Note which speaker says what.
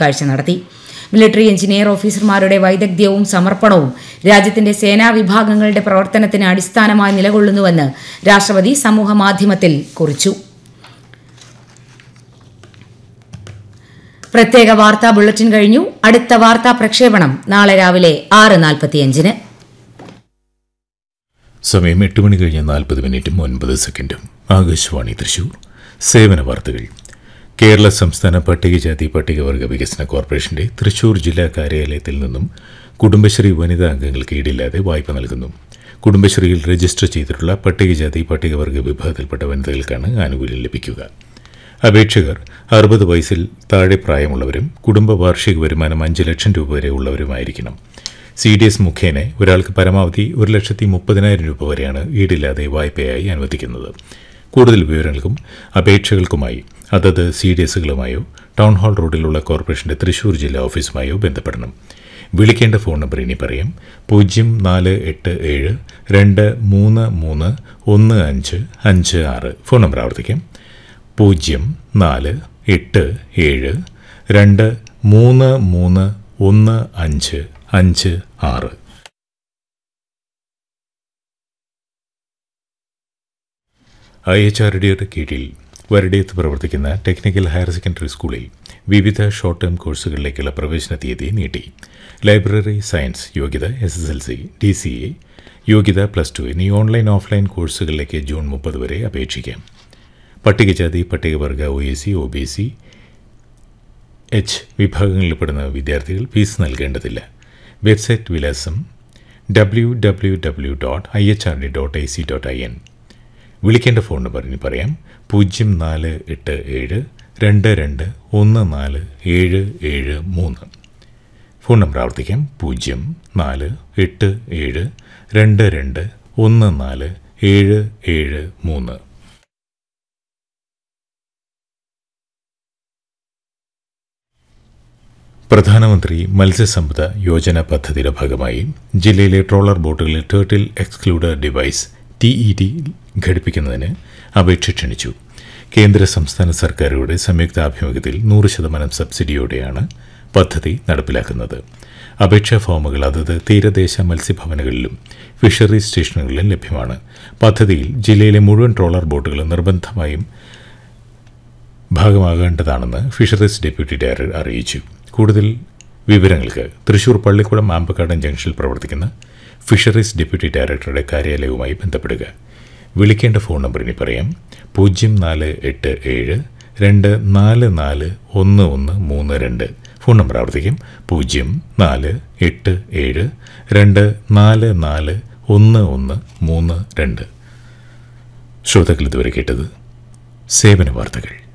Speaker 1: കൂടിക്കാഴ്ച നടത്തി military engineer ഓഫീസർമാരുടെ വൈദഗ്ധ്യവും സമർപ്പണവും രാജ്യത്തിന്റെ സേനാ വിഭാഗങ്ങളുടെ പ്രവർത്തനത്തിന് അടിസ്ഥാനമായി നിലകൊള്ളുന്നുവെന്ന് രാഷ്ട്രപതി സമൂഹമാധ്യമത്തിൽ കുറിച്ചു പ്രത്യേക വാർത്താ ബുള്ളറ്റിൻ കഴിഞ്ഞു അടുത്ത വാർത്താ പ്രക്ഷേപണം നാളെ രാവിലെ ആറ് നാൽപ്പത്തിയഞ്ചിന്
Speaker 2: സമയം എട്ട് മണി കഴിഞ്ഞ് നാൽപ്പത് മിനിറ്റും ഒൻപത് സെക്കൻഡും ആകാശവാണി തൃശൂർ സേവന വാർത്തകൾ കേരള സംസ്ഥാന പട്ടികജാതി പട്ടികവർഗ വികസന കോർപ്പറേഷന്റെ തൃശൂർ ജില്ലാ കാര്യാലയത്തിൽ നിന്നും കുടുംബശ്രീ വനിതാ അംഗങ്ങൾക്ക് ഈടില്ലാതെ വായ്പ നൽകുന്നു കുടുംബശ്രീയിൽ രജിസ്റ്റർ ചെയ്തിട്ടുള്ള പട്ടികജാതി പട്ടികവർഗ വിഭാഗത്തിൽപ്പെട്ട വനിതകൾക്കാണ് ആനുകൂല്യം ലഭിക്കുക അപേക്ഷകർ അറുപത് വയസ്സിൽ താഴെ പ്രായമുള്ളവരും കുടുംബ വാർഷിക വരുമാനം അഞ്ച് ലക്ഷം രൂപ വരെ ഉള്ളവരുമായിരിക്കണം സി ഡി എസ് മുഖേന ഒരാൾക്ക് പരമാവധി ഒരു ലക്ഷത്തി മുപ്പതിനായിരം രൂപ വരെയാണ് ഈടില്ലാതെ വായ്പയായി അനുവദിക്കുന്നത് കൂടുതൽ വിവരങ്ങൾക്കും അപേക്ഷകൾക്കുമായി അതത് സി ഡി എസുകളുമായോ ടൗൺ ഹാൾ റോഡിലുള്ള കോർപ്പറേഷന്റെ തൃശൂർ ജില്ലാ ഓഫീസുമായോ ബന്ധപ്പെടണം വിളിക്കേണ്ട ഫോൺ നമ്പർ ഇനി പറയാം പൂജ്യം നാല് എട്ട് ഏഴ് രണ്ട് മൂന്ന് മൂന്ന് ഒന്ന് അഞ്ച് അഞ്ച് ആറ് ഫോൺ നമ്പർ ആവർത്തിക്കാം പൂജ്യം നാല് എട്ട് ഏഴ് രണ്ട് മൂന്ന് മൂന്ന് ഒന്ന് അഞ്ച് അഞ്ച് ആറ് ഐ എച്ച് ആർ ഡിയുടെ കീഴിൽ വരടയത്ത് പ്രവർത്തിക്കുന്ന ടെക്നിക്കൽ ഹയർ സെക്കൻഡറി സ്കൂളിൽ വിവിധ ഷോർട്ട് ടേം കോഴ്സുകളിലേക്കുള്ള പ്രവേശന തീയതി നീട്ടി ലൈബ്രറി സയൻസ് യോഗ്യത S S L C D C A യോഗ്യത പ്ലസ് ടു എന്നീ ഓൺലൈൻ ഓഫ്ലൈൻ കോഴ്സുകളിലേക്ക് ജൂൺ മുപ്പത് വരെ അപേക്ഷിക്കാം പട്ടികജാതി പട്ടികവർഗ O E C O B C H വിഭാഗങ്ങളിൽപ്പെടുന്ന വിദ്യാർത്ഥികൾ ഫീസ് നൽകേണ്ടതില്ല വെബ്സൈറ്റ് വിലാസം W W W dot I H R D dot I C dot I N വിളിക്കേണ്ട ഫോൺ നമ്പർ ഇനി പറയാം പൂജ്യം നാല് എട്ട് ഏഴ് രണ്ട് രണ്ട് ഒന്ന് നാല് ഏഴ് ഏഴ് മൂന്ന് ഫോൺ നമ്പർ ആവർത്തിക്കാം പൂജ്യം നാല് എട്ട് ഏഴ് രണ്ട് രണ്ട് ഒന്ന് നാല് ഏഴ് ഏഴ് മൂന്ന് പ്രധാനമന്ത്രി മത്സ്യസമ്പദ യോജന പദ്ധതിയുടെ ഭാഗമായി ജില്ലയിലെ ട്രോളർ ബോട്ടുകളിൽ turtle excluder device T E D ഘടിപ്പിക്കുന്നതിന് അപേക്ഷ ക്ഷണിച്ചു കേന്ദ്ര സംസ്ഥാന സർക്കാരുകളുടെ സംയുക്താഭിമുഖ്യത്തിൽ നൂറ് ശതമാനം സബ്സിഡിയോടെയാണ് പദ്ധതി നടപ്പിലാക്കുന്നത് അപേക്ഷാ ഫോമുകൾ അതത് തീരദേശ മത്സ്യഭവനുകളിലും ഫിഷറീസ് സ്റ്റേഷനുകളിലും ലഭ്യമാണ് പദ്ധതിയിൽ ജില്ലയിലെ മുഴുവൻ ട്രോളർ ബോട്ടുകളും നിർബന്ധമായും ഭാഗമാകേണ്ടതാണെന്ന് ഫിഷറീസ് ഡെപ്യൂട്ടി ഡയറക്ടർ അറിയിച്ചു കൂടുതൽ വിവരങ്ങൾക്ക് തൃശൂർ പള്ളിക്കുളം ആമ്പക്കാടൻ ജംഗ്ഷനിൽ പ്രവർത്തിക്കുന്ന ഫിഷറീസ് ഡെപ്യൂട്ടി ഡയറക്ടറുടെ കാര്യാലയവുമായി ബന്ധപ്പെടുക വിളിക്കേണ്ട ഫോൺ നമ്പർ ഇനി പറയാം പൂജ്യം നാല് എട്ട് ഏഴ് രണ്ട് നാല് നാല് ഒന്ന് ഒന്ന് മൂന്ന് രണ്ട് ഫോൺ നമ്പർ ആവർത്തിക്കും പൂജ്യം നാല് എട്ട് ഏഴ് രണ്ട് നാല് നാല് ഒന്ന് ഒന്ന് മൂന്ന് രണ്ട് ശ്രോതാക്കൾ ഇതുവരെ കേട്ടത് സേവന വാർത്തകൾ